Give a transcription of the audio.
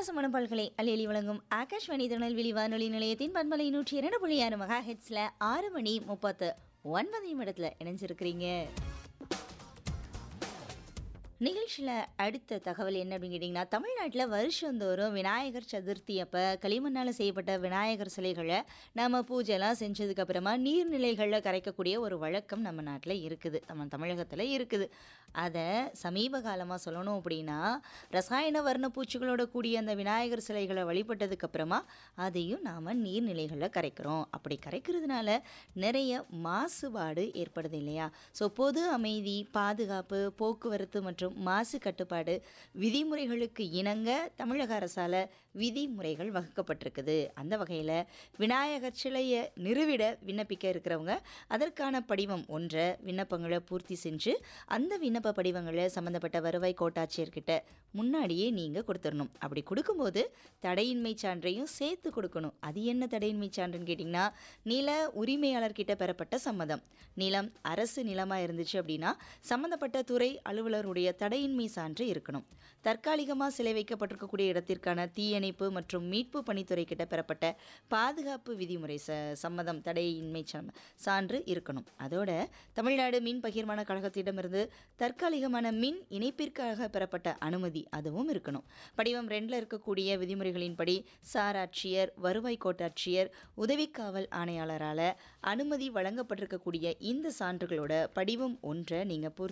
ரசமண பல்கலை அலையலி வழங்கும் ஆகாஷ்வாணி திருநெல்வேலி வானொலி நிலையத்தின் பண்பலை நூற்றி இரண்டு புள்ளி ஆறு மெகா ஹெட்ஸில் ஆறு மணி முப்பத்து ஒன்பது நிமிடத்தில் இணைஞ்சிருக்கிறீங்க நிகழ்ச்சியில் அடுத்த தகவல் என்ன அப்படின்னு கேட்டிங்கன்னா தமிழ்நாட்டில் வருஷந்தோறும் விநாயகர் சதுர்த்தி அப்போ களிமண்ணால் செய்யப்பட்ட விநாயகர் சிலைகளை நம்ம பூஜைலாம் செஞ்சதுக்கப்புறமா நீர்நிலைகளில் கரைக்கக்கூடிய ஒரு வழக்கம் நம்ம நாட்டில் இருக்குது நம்ம தமிழகத்தில் இருக்குது அதை சமீப காலமாக சொல்லணும் அப்படின்னா ரசாயன வர்ண பூச்சிகளோட கூடிய அந்த விநாயகர் சிலைகளை வழிபட்டதுக்கப்புறமா அதையும் நாம் நீர்நிலைகளில் கரைக்கிறோம் அப்படி கரைக்கிறதுனால நிறைய மாசுபாடு ஏற்படுது இல்லையா ஸோ பொது அமைதி பாதுகாப்பு போக்குவரத்து மற்றும் மாசு கட்டுப்பாடு விதிமுறைகளுக்கு இணங்க தமிழக அரசால் விதிமுறைகள் வகுக்கப்பட்டிருக்குது அந்த வகையில் விநாயகர் சிலையை நிறுவிட விண்ணப்பிக்க இருக்கிறவங்க அதற்கான படிவம் ஒன்றை விண்ணப்பங்களை பூர்த்தி செஞ்சு அந்த விண்ணப்ப படிவங்களை சம்மந்தப்பட்ட வருவாய் கோட்டாட்சியர்கிட்ட முன்னாடியே நீங்கள் கொடுத்துடணும் அப்படி கொடுக்கும்போது தடையின்மை சான்றையும் சேர்த்து கொடுக்கணும் அது என்ன தடையின்மை சான்றுன்னு கேட்டிங்கன்னா நில உரிமையாளர்கிட்ட பெறப்பட்ட சம்மதம் நிலம் அரசு நிலமாக இருந்துச்சு அப்படின்னா சம்மந்தப்பட்ட துறை அலுவலருடைய தடையின்மை சான்று இருக்கணும் தற்காலிகமாக சிலை வைக்கப்பட்டிருக்கக்கூடிய இடத்திற்கான தீயணைப்பு மற்றும் மீட்பு பணித்துறை கிட்ட பெறப்பட்ட பாதுகாப்பு விதிமுறை ச சம்மதம் தடையின்மை சம்- சான்று இருக்கணும் அதோட தமிழ்நாடு மின் பகிர்மான கழகத்திடமிருந்து தற்காலிகமான மின் இணைப்பிற்காக பெறப்பட்ட அனுமதி அதுவும் இருக்கணும் படிவம் ரெண்டில் இருக்கக்கூடிய விதிமுறைகளின்படி சாராட்சியர் வருவாய் கோட்டாட்சியர் உதவிக்காவல் ஆணையாளரால் அனுமதி வழங்கப்பட்டிருக்கக்கூடிய இந்த சான்றுகளோட படிவம் ஒன்றை நீங்கள் பூர்த்தி